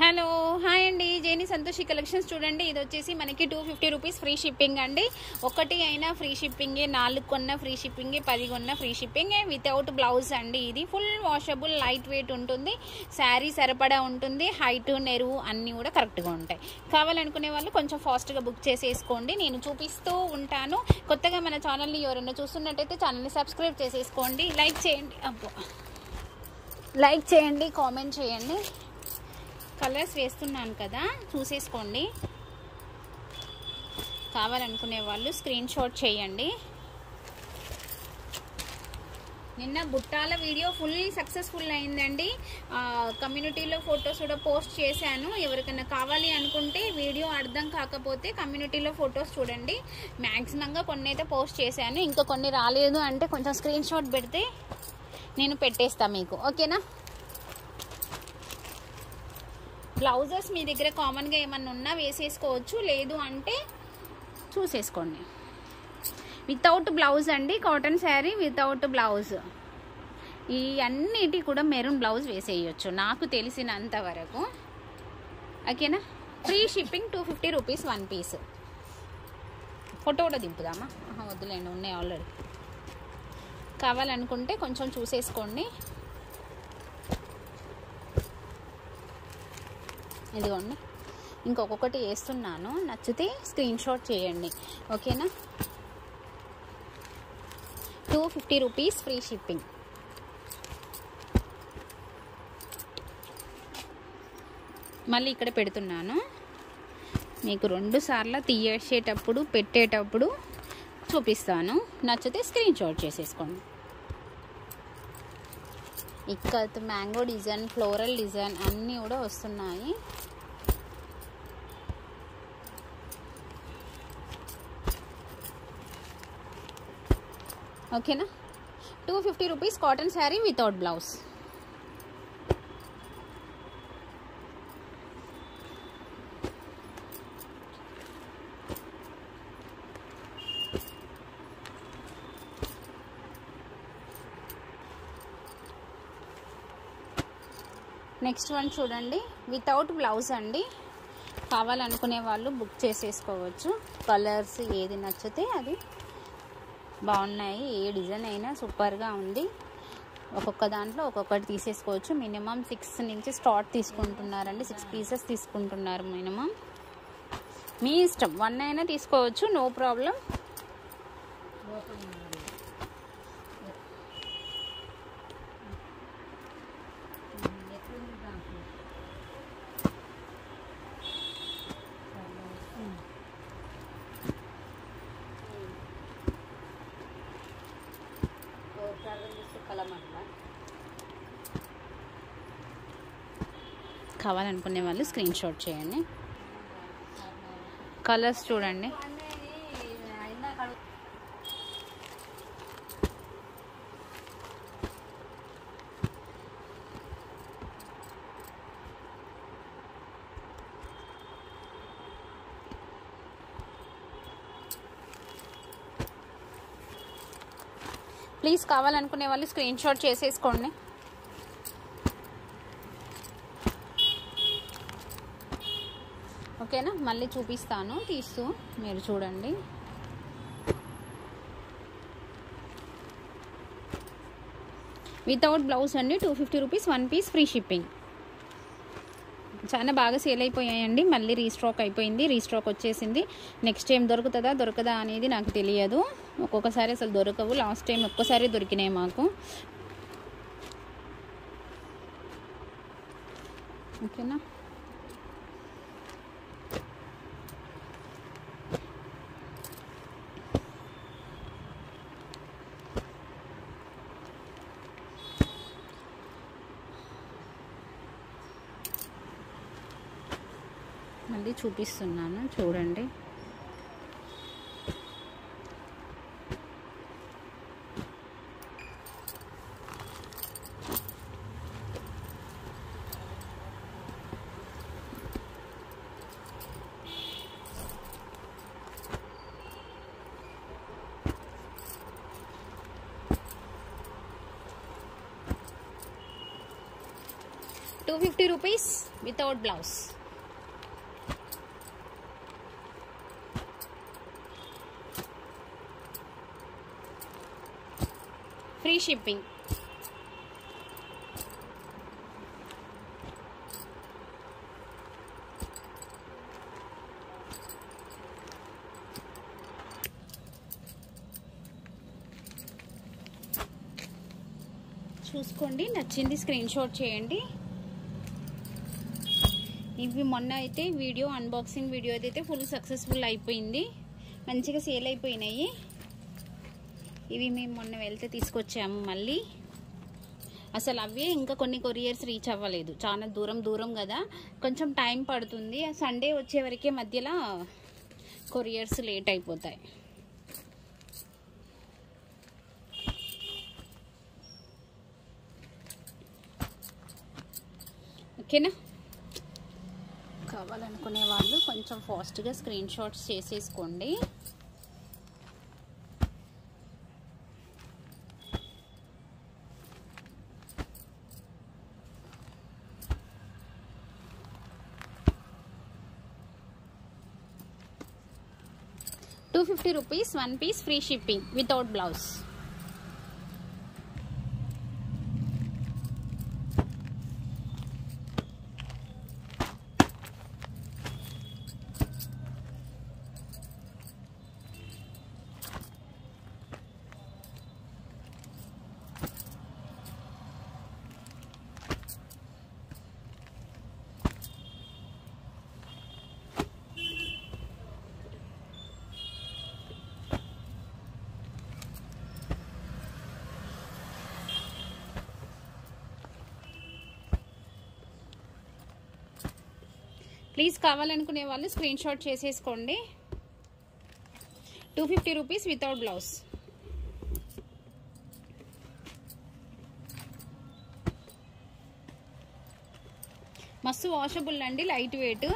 hello hi అండి జేని Santoshi collections చూడండి ఇది వచ్చేసి మనకి two fifty rupees free shipping అండి ఒకటి అయినా ఫ్రీ షిప్పింగే నాలుగు కొన్న ఫ్రీ షిప్పింగే పది కొన్న ఫ్రీ షిప్పింగే వితౌట్ బ్లౌజ్ అండి ఇది ఫుల్ వాషబుల్ లైట్ వెయిట్ ఉంటుంది శారీ సరిపడా ఉంటుంది హైట్ నెరువు అన్నీ కూడా కరెక్ట్గా ఉంటాయి కావాలనుకునే వాళ్ళు కొంచెం ఫాస్ట్గా బుక్ చేసేసుకోండి నేను చూపిస్తూ ఉంటాను కొత్తగా మన ఛానల్ని ఎవరైనా చూస్తున్నట్టయితే ఛానల్ని సబ్స్క్రైబ్ చేసేసుకోండి లైక్ చేయండి అబ్బో లైక్ చేయండి కామెంట్ చేయండి కలర్స్ వేస్తున్నాను కదా చూసేసుకోండి కావాలనుకునే వాళ్ళు స్క్రీన్ షాట్ చేయండి నిన్న బుట్టాల వీడియో ఫుల్ సక్సెస్ఫుల్ అయిందండి ఆ, కమ్యూనిటీలో ఫొటోస్ కూడా పోస్ట్ చేశాను ఎవరికైనా కావాలి అనుకుంటే వీడియో అర్థం కాకపోతే కమ్యూనిటీలో ఫొటోస్ చూడండి మ్యాక్సిమంగా కొన్ని అయితే పోస్ట్ చేశాను ఇంకా కొన్ని రాలేదు అంటే కొంచెం స్క్రీన్ షాట్ పెడితే నేను పెట్టేస్తా మీకు ఓకేనా బ్లౌజెస్ మీ దగ్గర కామన్గా ఏమన్నా ఉన్నా వేసేసుకోవచ్చు లేదు అంటే చూసేసుకోండి వితౌట్ బ్లౌజ్ అండి కాటన్ శారీ వితౌట్ బ్లౌజ్ ఈ అన్నిటి కూడా మెరూన్ బ్లౌజ్ వేసేయచ్చు నాకు తెలిసినంత వరకు ఓకేనా free shipping two fifty rupees one piece photo కూడా దింపుదామా ఆహా, వద్దులేండి ఉన్నాయి ఆల్రెడీ కావాలనుకుంటే కొంచెం చూసేసుకోండి ఇదిగోండి ఇంకొకటి వేస్తున్నాను నచ్చితే స్క్రీన్ షాట్ చేయండి ఓకేనా two fifty rupees free shipping మళ్ళీ ఇక్కడ పెడుతున్నాను మీకు రెండు సార్లు తీయేసేటప్పుడు పెట్టేటప్పుడు చూపిస్తాను నచ్చితే స్క్రీన్ షాట్ చేసేసుకోండి ikat mango design floral design అన్నీ కూడా వస్తున్నాయి ఓకేనా two fifty rupees cotton sari without blouse next one చూడండి వితౌట్ బ్లౌజ్ అండి కావాలనుకునే వాళ్ళు బుక్ చేసేసుకోవచ్చు కలర్స్ ఏది నచ్చితే అది బాగున్నాయి ఏ డిజైన్ అయినా సూపర్గా ఉంది ఒక్కొక్క దాంట్లో ఒక్కొక్కటి తీసేసుకోవచ్చు మినిమం సిక్స్ నుంచి స్టార్ట్ తీసుకుంటున్నారండి సిక్స్ పీసెస్ తీసుకుంటున్నారు మినిమం మీ ఇష్టం వన్ అయినా తీసుకోవచ్చు నో ప్రాబ్లం కావాలనుకునే వాళ్ళు స్క్రీన్ షాట్ చేయండి కలర్స్ చూడండి ప్లీజ్ కావాలనుకునే వాళ్ళు స్క్రీన్ షాట్ చేసేసుకోండి ఓకేనా మళ్ళీ చూపిస్తాను తీస్తూ మీరు చూడండి వితౌట్ బ్లౌజ్ అండి two fifty rupees one piece free shipping చాలా బాగా సేల్ అయిపోయాయండి మళ్ళీ రీస్టాక్ అయిపోయింది రీస్టాక్ వచ్చేసింది నెక్స్ట్ టైం దొరుకుతుందా దొరకదా అనేది నాకు తెలియదు ఒక్కొక్కసారి అసలు దొరకవు లాస్ట్ టైం ఒక్కసారి దొరికినాయి మాకు ఓకేనా మళ్ళీ చూపిస్తున్నాను చూడండి two fifty rupees without blouse free shipping చూసుకోండి నచ్చింది స్క్రీన్ షాట్ చేయండి ఇవి మొన్న అయితే వీడియో అన్బాక్సింగ్ వీడియో అయితే ఫుల్ సక్సెస్ఫుల్ అయిపోయింది మంచిగా సేల్ అయిపోయినాయి ఇవి మేము మొన్న వెళ్తే తీసుకొచ్చాము మళ్ళీ అసలు అవే ఇంకా కొన్ని కొరియర్స్ రీచ్ అవ్వలేదు చాలా దూరం దూరం కదా కొంచెం టైం పడుతుంది సండే వచ్చే వరకే మధ్యలో కొరియర్స్ లేట్ అయిపోతాయి ఓకేనా కావాలనుకునే వాళ్ళు కొంచెం ఫాస్ట్గా స్క్రీన్ షాట్స్ చేసేసుకోండి two fifty rupees one piece free shipping without blouse please కావాలనుకునే వాళ్ళు స్క్రీన్ షాట్ చేసేసుకోండి two fifty rupees without blouse మస్తు వాషబుల్ అండి లైట్ వెయిట్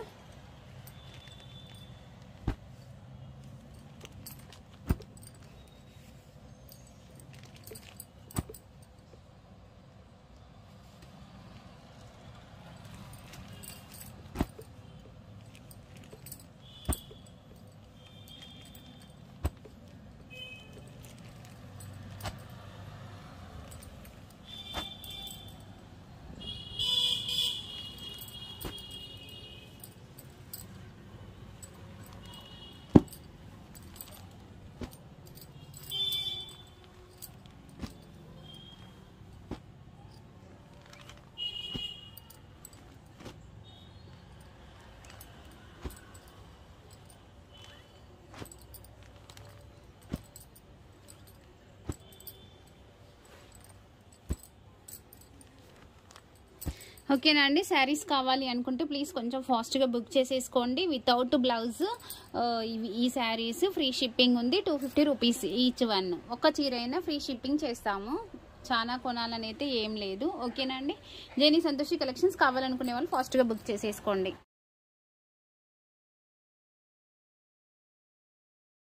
ఓకేనా అండి శారీస్ కావాలి అనుకుంటే ప్లీజ్ కొంచెం ఫాస్ట్గా బుక్ చేసేసుకోండి వితౌట్ బ్లౌజ్ ఇవి ఈ శారీస్ ఫ్రీ షిప్పింగ్ ఉంది two fifty rupees each one ఒక చీర అయినా ఫ్రీ షిప్పింగ్ చేస్తాము చాలా కొనాలని అయితే ఏం లేదు ఓకేనా అండి జేనీ సంతోషి కలెక్షన్స్ కావాలనుకునే వాళ్ళు ఫాస్ట్గా బుక్ చేసేసుకోండి